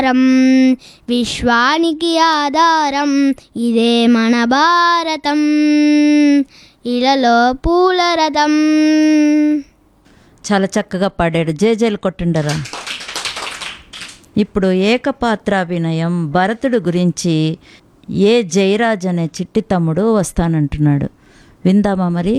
రం విశ్వానికి ఆధారం ఇదే మన భారతం ఇలలో పూల రథం చాలా చక్కగా పాడాడు జేజేలు కొట్టుండరా ఇప్పుడు ఏకపాత్రాభినయం భరతుడు గురించి ఏ జయరాజ్ అనే చిట్టి తమ్ముడు వస్తానంటున్నాడు విందామా మరి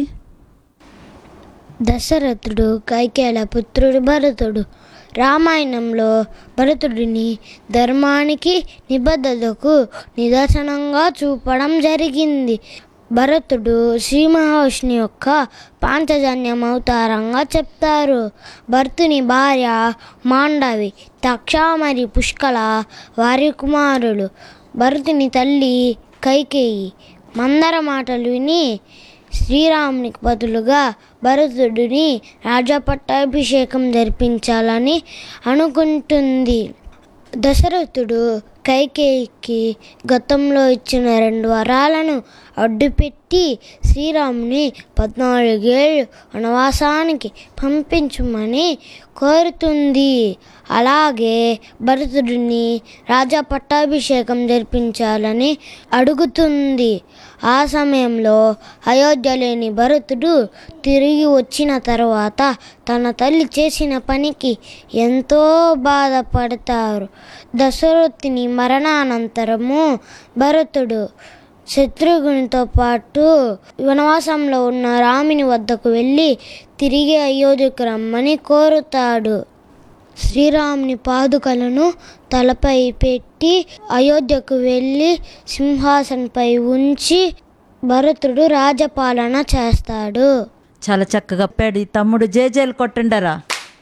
దశరథుడు కైకేల పుత్రుడు భరతుడు రామాయణంలో భరతుడిని ధర్మానికి నిబద్ధతకు నిదర్శనంగా చూపడం జరిగింది భరతుడు శ్రీ మహావిష్ణు యొక్క పాంచజన్యం అవతారంగా చెప్తారు భరతుని భార్య మాండవి తక్షామరి పుష్కల వారి కుమారులు భరతుని తల్లి కైకేయి మందర మాటలు విని శ్రీరామునికి బదులుగా భరతుడిని రాజపట్టాభిషేకం జరిపించాలని అనుకుంటుంది దశరథుడు కైకేయికి గతంలో ఇచ్చిన రెండు వరాలను అడ్డుపెట్టి శ్రీరాముని పద్నాలుగేళ్ళు వనవాసానికి పంపించమని కోరుతుంది అలాగే భరతుడిని రాజా పట్టాభిషేకం జరిపించాలని అడుగుతుంది ఆ సమయంలో అయోధ్య లేని భరతుడు తిరిగి వచ్చిన తర్వాత తన తల్లి చేసిన పనికి ఎంతో బాధపడతారు దశరథుని మరణానంతరము భరతుడు శత్రుఘ్నితో పాటు వనవాసంలో ఉన్న రాముని వద్దకు వెళ్ళి తిరిగి అయోధ్యకు రమ్మని కోరుతాడు శ్రీరాముని పాదుకలను తలపై పెట్టి అయోధ్యకు వెళ్ళి సింహాసనపై ఉంచి భరతుడు రాజపాలన చేస్తాడు చాలా చక్కగా పాడు ఈ తమ్ముడు జేజేలు కొట్టుండరా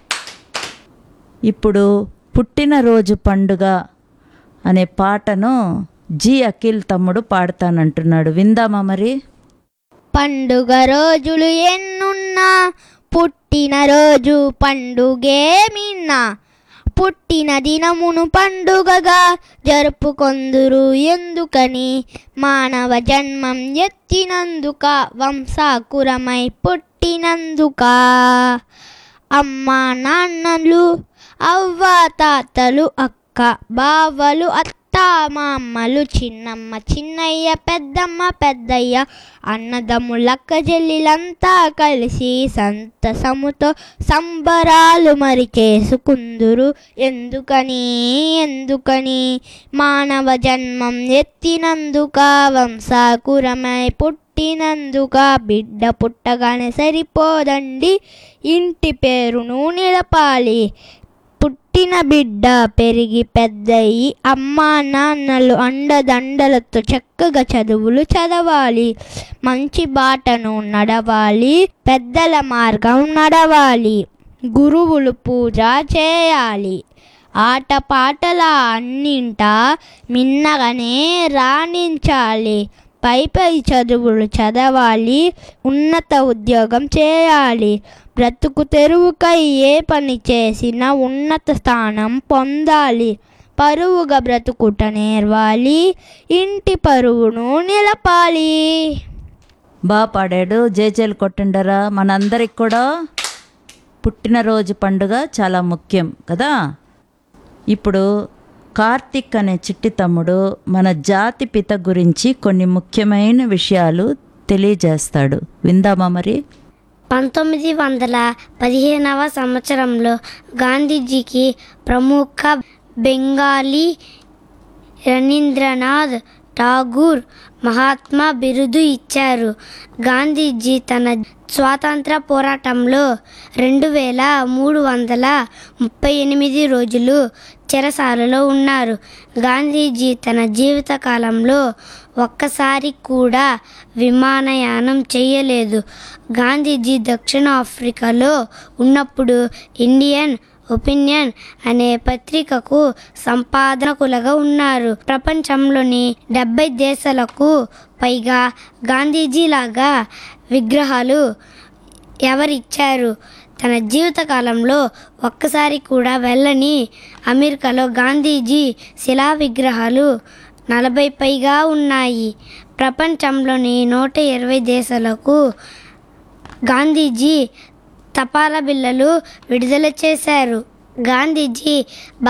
ఇప్పుడు పుట్టినరోజు పండుగ అనే పాటను జి అఖిల్ తమ్ముడు పాడతానంటున్నాడు విందామా మరి పండుగ రోజులు ఎన్నున్నా పుట్టినరోజు పండుగేమిన్నా పుట్టిన దినమును పండుగగా జరుపుకొందురు ఎందుకని మానవ జన్మం ఎత్తినందుక వంశాకురమై పుట్టినందుక అమ్మా నాన్నలు అవ్వ తాతలు అక్క బావలు అత్త మామలు చిన్నమ్మ చిన్నయ్య పెద్దమ్మ పెద్దయ్య అన్నదమ్ములక్క చెల్లిలంతా కలిసి సంతసముతో సంబరాలు మరి చేసుకుందురు ఎందుకని ఎందుకని మానవ జన్మం ఎత్తినందుక వంశాకురమై పుట్టినందుక బిడ్డ పుట్టగానే సరిపోదండి ఇంటి పేరును నిలపాలి పుట్టిన బిడ్డ పెరిగి పెద్దయి అమ్మా నాన్నలు అండదండలతో చక్కగా చదువులు చదవాలి మంచి బాటను నడవాలి పెద్దల మార్గం నడవాలి గురువులు పూజ చేయాలి ఆటపాటల అన్నింట మిన్నగానే రాణించాలి పై పై చదువులు చదవాలి ఉన్నత ఉద్యోగం చేయాలి బ్రతుకు తెరువుకై ఏ పని చేసినా ఉన్నత స్థానం పొందాలి పరువుగా బ్రతుకుట నేర్వాలి ఇంటి పరువును నిలపాలి బాగా పాడాడు జేజేలు కొట్టుండరా మనందరికి కూడా పుట్టినరోజు పండుగ చాలా ముఖ్యం కదా ఇప్పుడు కార్తిక్ అనే చిట్టి తమ్ముడు మన జాతి పిత గురించి కొన్ని ముఖ్యమైన విషయాలు తెలియజేస్తాడు విందామా మరి పంతొమ్మిది వందల పదిహేనవ సంవత్సరంలో గాంధీజీకి ప్రముఖ బెంగాలీ రవీంద్రనాథ్ ఠాగూర్ మహాత్మా బిరుదు ఇచ్చారు గాంధీజీ తన స్వాతంత్ర పోరాటంలో రెండు వేల మూడు వందల ముప్పై ఎనిమిది రోజులు చెరసాలలో ఉన్నారు గాంధీజీ తన జీవిత కాలంలో ఒక్కసారి కూడా విమానయానం చేయలేదు గాంధీజీ దక్షిణ ఆఫ్రికాలో ఉన్నప్పుడు ఇండియన్ ఒపీనియన్ అనే పత్రికకు సంపాదకులుగా ఉన్నారు ప్రపంచంలోని డెబ్బై దేశాలకు పైగా గాంధీజీలాగా విగ్రహాలు ఎవరిచ్చారు తన జీవితకాలంలో ఒక్కసారి కూడా వెళ్ళని అమెరికాలో గాంధీజీ శిలా విగ్రహాలు నలభై పైగా ఉన్నాయి ప్రపంచంలోని నూట ఇరవై దేశాలకు గాంధీజీ తపాలా బిళ్ళలు విడుదల చేశారు గాంధీజీ